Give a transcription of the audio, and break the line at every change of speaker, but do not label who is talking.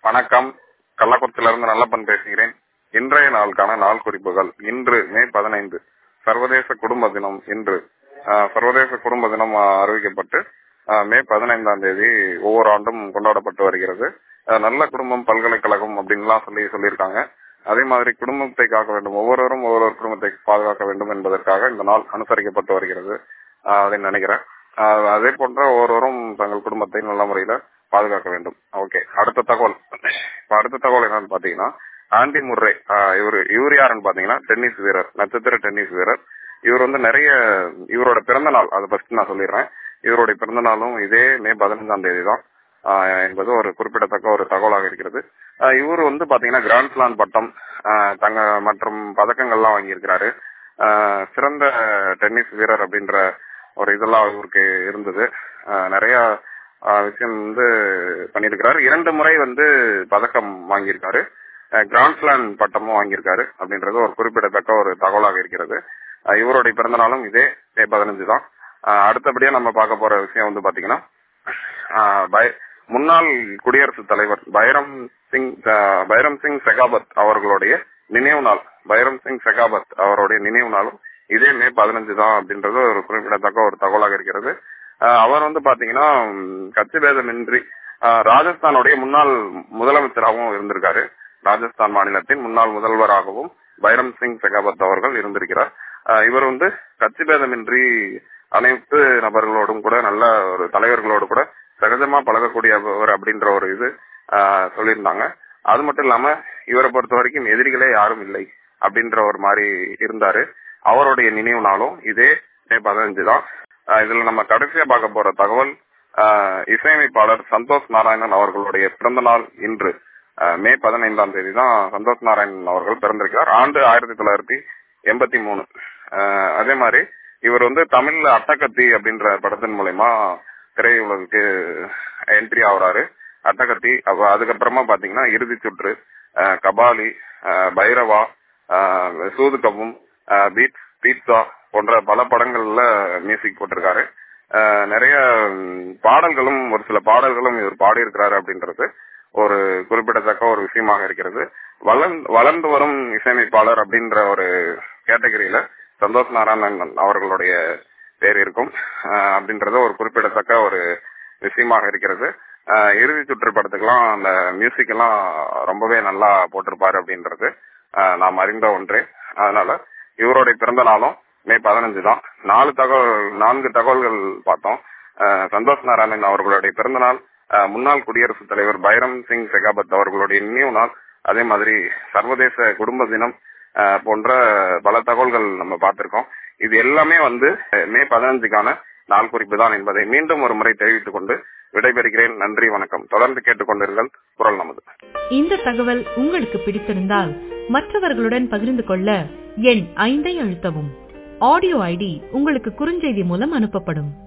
வணக்கம் கள்ளக்குறிச்சியிலிருந்து நல்லப்பன் பேசுகிறேன் இன்றைய நாளுக்கான நாள் குறிப்புகள் இன்று மே பதினைந்து சர்வதேச குடும்ப தினம் இன்று ஆஹ், சர்வதேச குடும்ப தினம் ஆஹ், அறிவிக்கப்பட்டு ஆஹ், மே பதினைந்தாம் தேதி ஒவ்வொரு ஆண்டும் கொண்டாடப்பட்டு வருகிறது ஆஹ், நல்ல குடும்பம் பல்கலைக்கழகம் அப்படின்லாம் சொல்லி சொல்லியிருக்காங்க அதே மாதிரி குடும்பத்தை காக்க வேண்டும் ஒவ்வொருவரும் ஒவ்வொரு குடும்பத்தை பாதுகாக்க வேண்டும் என்பதற்காக இந்த நாள் அனுசரிக்கப்பட்டு வருகிறது ஆஹ், அப்படின்னு நினைக்கிறேன் ஆஹ், அதே போன்ற ஒவ்வொருவரும் தங்கள் குடும்பத்தை நல்ல முறையில பாதுகாக்க வேண்டும் ஓகே அடுத்த தகவல் இப்ப அடுத்த தகவல் என்னன்னு பாத்தீங்கன்னா ஆண்டி முர்ரே ஆஹ், இவரு இவர் யாருன்னு பாத்தீங்கன்னா டென்னிஸ் வீரர் நட்சத்திர டென்னிஸ் வீரர் இவர் வந்து நிறைய இவரோட பிறந்த நாள் அதை ஃபர்ஸ்ட் நான் சொல்லிடுறேன் இவருடைய பிறந்த நாளும் இதே மே பதினைந்தாம் தேதி தான் ஆஹ், என்பது ஒரு குறிப்பிடத்தக்க ஒரு தகவலாக இருக்கிறது ஆஹ், இவர் வந்து பாத்தீங்கன்னா கிராண்ட் ஸ்லாம் பட்டம் ஆஹ், தங்க மற்றும் பதக்கங்கள்லாம் வாங்கியிருக்கிறாரு ஆஹ், சிறந்த டென்னிஸ் வீரர் அப்படின்ற ஒரு இதெல்லாம் இவருக்கு இருந்தது ஆஹ், நிறைய ஆஹ், விஷயம் வந்து பண்ணியிருக்கிறாரு இரண்டு முறை வந்து பதக்கம் வாங்கியிருக்காரு அஹ், கிராண்ட் ஸ்லாம் பட்டமும் வாங்கியிருக்காரு அப்படின்றது ஒரு குறிப்பிடத்தக்க ஒரு தகவலாக இருக்கிறது அஹ், இவருடைய பிறந்த நாளும் இதே மே பதினஞ்சு தான் அஹ், அடுத்தபடியா நம்ம பார்க்க போற விஷயம் வந்து பாத்தீங்கன்னா ஆஹ், பை- முன்னாள் குடியரசுத் தலைவர் பைரம் சிங் அஹ், பைரம் சிங் செகாபத் அவர்களுடைய நினைவு நாள் பைரம் சிங் செகாபத் அவருடைய நினைவு நாளும் இதே மே பதினஞ்சு தான் அப்படின்றது ஒரு குறிப்பிடத்தக்க ஒரு தகவலாக இருக்கிறது ஆஹ், அவர் வந்து பாத்தீங்கன்னா ம், கட்சி பேதமின்றி ஆஹ், ராஜஸ்தானுடைய முன்னாள் முதலமைச்சராகவும் இருந்திருக்காரு ராஜஸ்தான் மாநிலத்தின் முன்னாள் முதல்வராகவும் பைரம் சிங் செகாபத் அவர்கள் இருந்திருக்கிறார் ஆஹ், இவர் வந்து கட்சி பேதமின்றி அனைத்து நபர்களோடும் கூட நல்ல ஒரு தலைவர்களோடு கூட சகஜமா பழகக்கூடியவர் அப்படின்ற ஒரு இது ஆஹ், சொல்லியிருந்தாங்க அது மட்டும் இல்லாம இவரை பொறுத்த வரைக்கும் எதிரிகளே யாரும் இல்லை அப்படின்ற ஒரு மாதிரி இருந்தாரு அவருடைய நினைவு நாளும் இதே மே பதினஞ்சு தான் ஆஹ், இதுல நம்ம கடைசியா பார்க்க போற தகவல் ஆஹ், இசையமைப்பாளர் சந்தோஷ் நாராயணன் அவர்களுடைய பிறந்த நாள் இன்று ஆஹ், மே பதினைந்தாம் தேதி தான் சந்தோஷ் நாராயணன் அவர்கள் பிறந்திருக்கிறார் ஆண்டு ஆயிரத்தி தொள்ளாயிரத்தி எண்பத்தி மூணு ஆஹ், அதே மாதிரி இவர் வந்து தமிழ்ல அட்டகத்தி அப்படின்ற படத்தின் மூலயமா திரையுலகுக்கு என்ட்ரி ஆகுறாரு அட்டகத்தி அப்ப அதுக்கப்புறமா பாத்தீங்கன்னா இறுதி சுற்று ஆஹ், கபாலி ஆஹ், பைரவா ஆஹ், சூதுகவும் ஆஹ், பீட் பீட்சா போன்ற பல படங்கள்ல மியூசிக் போட்டிருக்காரு ஆஹ், நிறைய ம், பாடல்களும் ஒரு சில பாடல்களும் இவர் பாடியிருக்கிறாரு அப்படின்றது ஒரு குறிப்பிடத்தக்க ஒரு விஷயமாக இருக்கிறது வளர்ந்து வளர்ந்து வரும் இசையமைப்பாளர் அப்படின்ற ஒரு கேட்டகரியில சந்தோஷ் நாராயணன் அவர்களுடைய பேர் இருக்கும் ஆஹ், அப்படின்றது ஒரு குறிப்பிடத்தக்க ஒரு விஷயமாக இருக்கிறது ஆஹ், இறுதி சுற்று படத்துக்கெல்லாம் அந்த மியூசிக் எல்லாம் ரொம்பவே நல்லா போட்டிருப்பாரு அப்படின்றது ஆஹ், நாம் அறிந்த ஒன்றே அதனால இவருடைய பிறந்த நாளும் மே பதினஞ்சு தான் நாலு தகவல் நான்கு தகவல்கள் பார்த்தோம் ஆஹ், சந்தோஷ் நாராயணன் அவர்களுடைய பிறந்த நாள் ஆஹ், முன்னாள் குடியரசுத் தலைவர் பைரம் சிங் செகாபத் அவர்களுடைய நினைவு நாள் அதே மாதிரி சர்வதேச குடும்ப தினம் ஆஹ், போன்ற பல தகவல்கள் நம்ம பார்த்திருக்கோம் இது எல்லாமே வந்து அஹ், மே பதினஞ்சுக்கான நாள் குறிப்பு தான் என்பதை மீண்டும் ஒரு முறை தெரிவித்துக் கொண்டு விடைபெறுகிறேன் நன்றி வணக்கம் தொடர்ந்து கேட்டுக்கொண்டிருங்கள் குரல் நமது
இந்த தகவல் உங்களுக்கு பிடித்திருந்தால் மற்றவர்களுடன் பகிர்ந்து கொள்ள எண் ஐந்தை அழுத்தவும் ஆடியோ ஐடி உங்களுக்கு குறுஞ்செய்தி மூலம் அனுப்பப்படும்